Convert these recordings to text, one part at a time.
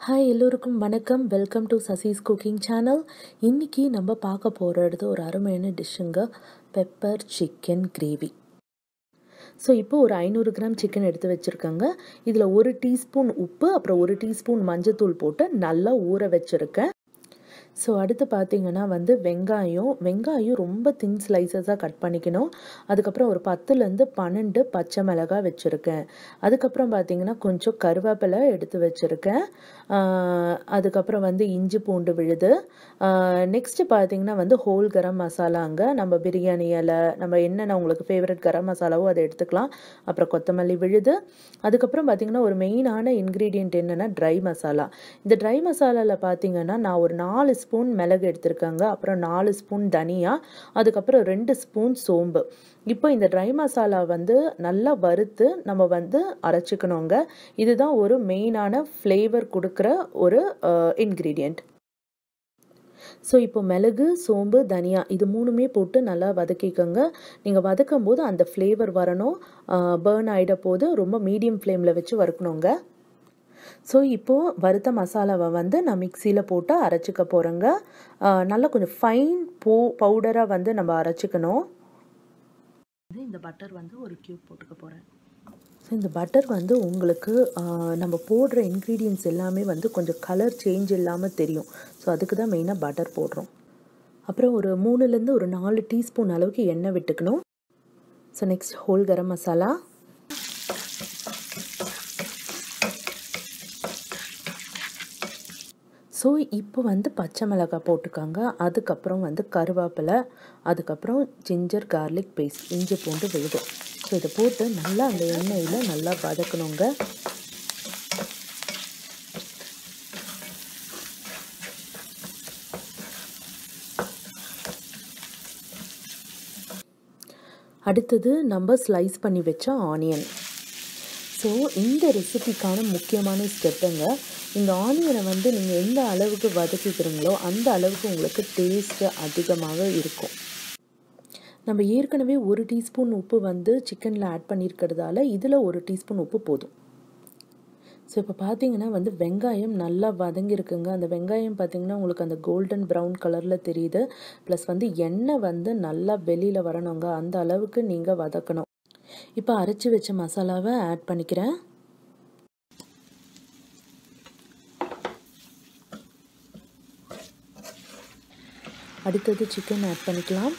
hi எல்லோருக்கும் வணக்கம் welcome to Sasi's cooking channel இன்றைக்கி நம்ம பார்க்க போகிறது ஒரு அருமையான டிஷ்ஷுங்க பெப்பர் சிக்கன் கிரேவி ஸோ இப்போ ஒரு ஐநூறு கிராம் சிக்கன் எடுத்து வச்சுருக்கேங்க இதில் ஒரு டீஸ்பூன் உப்பு அப்புறம் ஒரு டீஸ்பூன் மஞ்சத்தூள் போட்டு நல்லா ஊற வச்சுருக்கேன் ஸோ அடுத்து பார்த்தீங்கன்னா வந்து வெங்காயம் வெங்காயம் ரொம்ப தின் ஸ்லைசஸாக கட் பண்ணிக்கணும் அதுக்கப்புறம் ஒரு பத்துலேருந்து பன்னெண்டு பச்சை மிளகாய் வச்சுருக்கேன் அதுக்கப்புறம் பார்த்தீங்கன்னா கொஞ்சம் கருவேப்பிலை எடுத்து வச்சுருக்கேன் அதுக்கப்புறம் வந்து இஞ்சி பூண்டு விழுது நெக்ஸ்ட்டு பார்த்தீங்கன்னா வந்து ஹோல் கரம் மசாலாங்க நம்ம பிரியாணி இலை நம்ம என்னென்ன உங்களுக்கு ஃபேவரட் கரம் மசாலாவோ அதை எடுத்துக்கலாம் அப்புறம் கொத்தமல்லி விழுது அதுக்கப்புறம் பார்த்தீங்கன்னா ஒரு மெயினான இன்க்ரீடியன்ட் என்னென்னா ட்ரை மசாலா இந்த ட்ரை மசாலாவில் பார்த்தீங்கன்னா நான் ஒரு நாலு ஸ்பூன் மிளகு எடுத்திருக்கேங்க அப்புறம் நாலு ஸ்பூன் தனியா அதுக்கப்புறம் ரெண்டு ஸ்பூன் சோம்பு இப்போ இந்த ட்ரை மசாலா வந்து நல்லா வறுத்து நம்ம வந்து அரைச்சிக்கணுங்க இதுதான் ஒரு மெயினான ஃப்ளேவர் கொடுக்குற ஒரு இன்க்ரீடியண்ட் ஸோ இப்போ மிளகு சோம்பு தனியா இது மூணுமே போட்டு நல்லா வதக்கிக்கோங்க நீங்கள் வதக்கும் போது அந்த ஃப்ளேவர் வரணும் பேர்ன் ஆகிட போது ரொம்ப மீடியம் ஃப்ளேமில் வச்சு வறுக்கணுங்க ஸோ இப்போது வறுத்த மசாலாவை வந்து நான் மிக்சியில் போட்டு அரைச்சிக்க போகிறேங்க நல்லா கொஞ்சம் ஃபைன் போ பவுடராக வந்து நம்ம அரைச்சிக்கணும் இந்த பட்டர் வந்து ஒரு க்யூப் போட்டுக்க போகிறேன் ஸோ இந்த பட்டர் வந்து உங்களுக்கு நம்ம போடுற இன்க்ரீடியன்ஸ் எல்லாமே வந்து கொஞ்சம் கலர் சேஞ்ச் இல்லாமல் தெரியும் ஸோ அதுக்கு தான் மெயினாக பட்டர் போடுறோம் அப்புறம் ஒரு மூணுலேருந்து ஒரு நாலு டீஸ்பூன் அளவுக்கு எண்ணெய் விட்டுக்கணும் so next whole garam masala so இப்போ வந்து பச்சை மிளகாய் போட்டுக்காங்க அதுக்கப்புறம் வந்து கருவேப்பிலை அதுக்கப்புறம் ஜிஞ்சர் கார்லிக் பேஸ்ட் இஞ்சி பூண்டு விழுது ஸோ இதை போட்டு நல்லா அந்த எண்ணெயில் நல்லா வதக்கணுங்க அடுத்தது நம்ம ஸ்லைஸ் பண்ணி வச்ச ஆனியன் ஸோ இந்த ரெசிபிக்கான முக்கியமான ஸ்டெப்புங்க இந்த ஆனியனை வந்து நீங்கள் எந்த அளவுக்கு வதக்கிக்கிறீங்களோ அந்த அளவுக்கு உங்களுக்கு டேஸ்ட்டு அதிகமாக இருக்கும் நம்ம ஏற்கனவே ஒரு டீஸ்பூன் உப்பு வந்து சிக்கனில் ஆட் பண்ணியிருக்கிறதால இதில் ஒரு டீஸ்பூன் உப்பு போதும் ஸோ இப்போ பார்த்தீங்கன்னா வந்து வெங்காயம் நல்லா வதங்கியிருக்குங்க அந்த வெங்காயம் பார்த்தீங்கன்னா உங்களுக்கு அந்த கோல்டன் ப்ரௌன் கலரில் தெரியுது ப்ளஸ் வந்து எண்ணெய் வந்து நல்லா வெளியில் வரணுங்க அந்த அளவுக்கு நீங்கள் வதக்கணும் இப்போ அரைச்சி வச்ச மசாலாவை ஆட் பண்ணிக்கிறேன் அடுத்தது சிக்கன் ஆட் பண்ணிக்கலாம்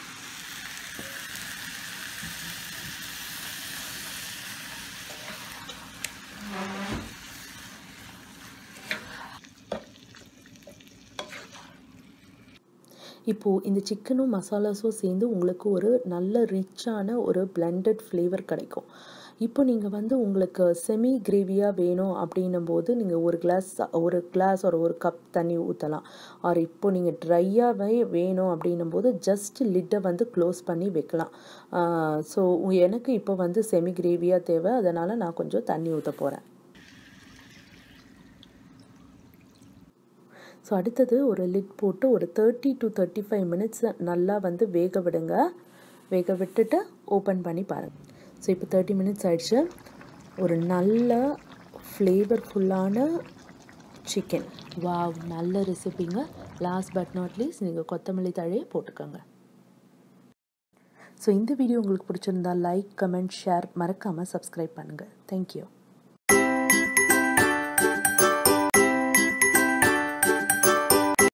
இப்போது இந்த சிக்கனும் மசாலாஸும் சேர்ந்து உங்களுக்கு ஒரு நல்ல ரிச்சான ஒரு பிளெண்டட் ஃப்ளேவர் கிடைக்கும் இப்போ நீங்கள் வந்து உங்களுக்கு செமி கிரேவியாக வேணும் அப்படின்னும் போது நீங்கள் ஒரு கிளாஸ் ஒரு கிளாஸ் ஒரு ஒரு கப் தண்ணி ஊற்றலாம் ஆர் இப்போ நீங்கள் ட்ரையாகவே வேணும் அப்படின்னும் போது ஜஸ்ட் லிட்டை வந்து க்ளோஸ் பண்ணி வைக்கலாம் ஸோ எனக்கு இப்போ வந்து செமி கிரேவியாக தேவை அதனால் நான் கொஞ்சம் தண்ணி ஊற்ற போகிறேன் ஸோ அடுத்தது ஒரு லிட் போட்டு ஒரு thirty to thirty five minutes நல்லா வந்து வேக விடுங்க வேக விட்டுட்டு ஓப்பன் பண்ணி பாருங்கள் ஸோ இப்போ தேர்ட்டி மினிட்ஸ் ஆயிடுச்சு ஒரு நல்ல ஃப்ளேவர்ஃபுல்லான சிக்கன் வா நல்ல ரெசிபிங்க லாஸ்ட் பட் நாட் லீஸ்ட் நீங்கள் கொத்தமல்லி தழையை போட்டுக்கோங்க ஸோ இந்த வீடியோ உங்களுக்கு பிடிச்சிருந்தா லைக் கமெண்ட் ஷேர் மறக்காமல் சப்ஸ்கிரைப் பண்ணுங்கள் தேங்க்யூ